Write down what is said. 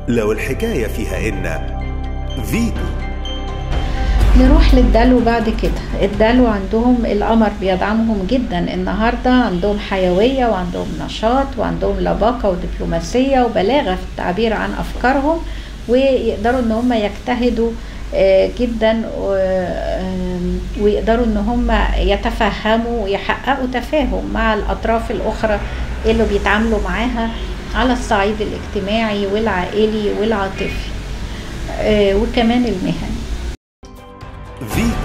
لو الحكاية فيها إن فيتو نروح للدلو بعد كده الدلو عندهم القمر بيدعمهم جدا النهاردة عندهم حيوية وعندهم نشاط وعندهم لباقة ودبلوماسية وبلاغة في التعبير عن أفكارهم ويقدروا ان هم يجتهدوا آه، جدا و- آم، ويقدروا ان هم يتفهموا ويحققوا تفاهم مع الاطراف الاخرى اللي بيتعاملوا معاها على الصعيد الاجتماعي والعائلي والعاطفي آه، وكمان المهني فيتو